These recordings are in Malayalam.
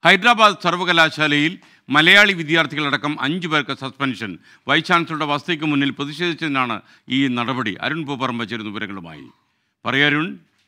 ഹൈദരാബാദ് സർവകലാശാലയിൽ മലയാളി വിദ്യാർത്ഥികളടക്കം അഞ്ചു പേർക്ക് സസ്പെൻഷൻ വൈസ് ചാൻസലറുടെ വസതിക്ക് മുന്നിൽ പ്രതിഷേധിച്ചതിനാണ് ഈ നടപടി അരുൺ പൂപ്പറമ്പ ചേരുന്ന വിവരങ്ങളുമായി പറയരുൺ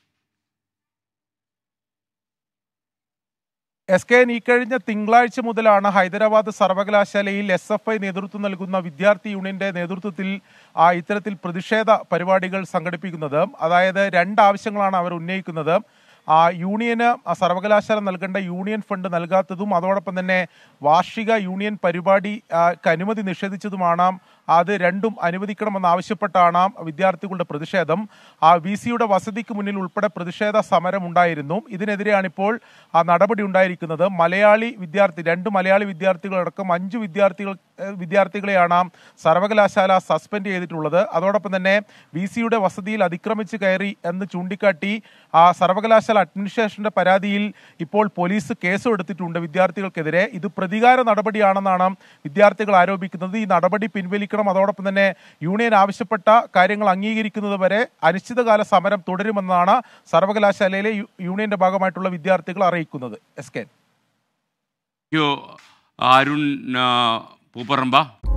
എസ് കെ ഈ കഴിഞ്ഞ തിങ്കളാഴ്ച മുതലാണ് ഹൈദരാബാദ് സർവകലാശാലയിൽ എസ് എഫ് ഐ നേതൃത്വം നൽകുന്ന വിദ്യാർത്ഥി യൂണിയന്റെ നേതൃത്വത്തിൽ ആ ഇത്തരത്തിൽ പ്രതിഷേധ പരിപാടികൾ സംഘടിപ്പിക്കുന്നത് അതായത് രണ്ട് ആവശ്യങ്ങളാണ് അവർ ഉന്നയിക്കുന്നത് ആ യൂണിയന് ആ സർവകലാശാല നൽകേണ്ട യൂണിയൻ ഫണ്ട് നൽകാത്തതും അതോടൊപ്പം തന്നെ വാർഷിക യൂണിയൻ പരിപാടി ആ, ക്ക് അനുമതി നിഷേധിച്ചതുമാണ് അത് രണ്ടും അനുവദിക്കണമെന്നാവശ്യപ്പെട്ടാണ് വിദ്യാർത്ഥികളുടെ പ്രതിഷേധം ആ വി സിയുടെ വസതിക്ക് മുന്നിൽ ഉൾപ്പെടെ പ്രതിഷേധ സമരം ഉണ്ടായിരുന്നു ഇതിനെതിരെയാണ് ഇപ്പോൾ ആ നടപടി ഉണ്ടായിരിക്കുന്നത് മലയാളി വിദ്യാർത്ഥി രണ്ട് മലയാളി വിദ്യാർത്ഥികളടക്കം അഞ്ച് വിദ്യാർത്ഥികൾ ഏഹ് വിദ്യാർത്ഥികളെയാണ് സർവകലാശാല സസ്പെൻഡ് ചെയ്തിട്ടുള്ളത് അതോടൊപ്പം തന്നെ വി സിയുടെ വസതിയിൽ അതിക്രമിച്ച് കയറി എന്ന് ചൂണ്ടിക്കാട്ടി ആ സർവകലാശാല അഡ്മിനിസ്ട്രേഷന്റെ പരാതിയിൽ ഇപ്പോൾ പോലീസ് കേസും എടുത്തിട്ടുണ്ട് വിദ്യാർത്ഥികൾക്കെതിരെ ഇത് പ്രതികാര നടപടിയാണെന്നാണ് വിദ്യാർത്ഥികൾ ആരോപിക്കുന്നത് ഈ നടപടി പിൻവലിക്കണം അതോടൊപ്പം തന്നെ യൂണിയൻ ആവശ്യപ്പെട്ട കാര്യങ്ങൾ അംഗീകരിക്കുന്നത് വരെ അനിശ്ചിതകാല സമരം തുടരുമെന്നാണ് സർവകലാശാലയിലെ യു- യൂണിയന്റെ ഭാഗമായിട്ടുള്ള വിദ്യാർത്ഥികൾ അറിയിക്കുന്നത് എസ് കെ യോ അരുൺ ആ, പൂപ്പറമ്പ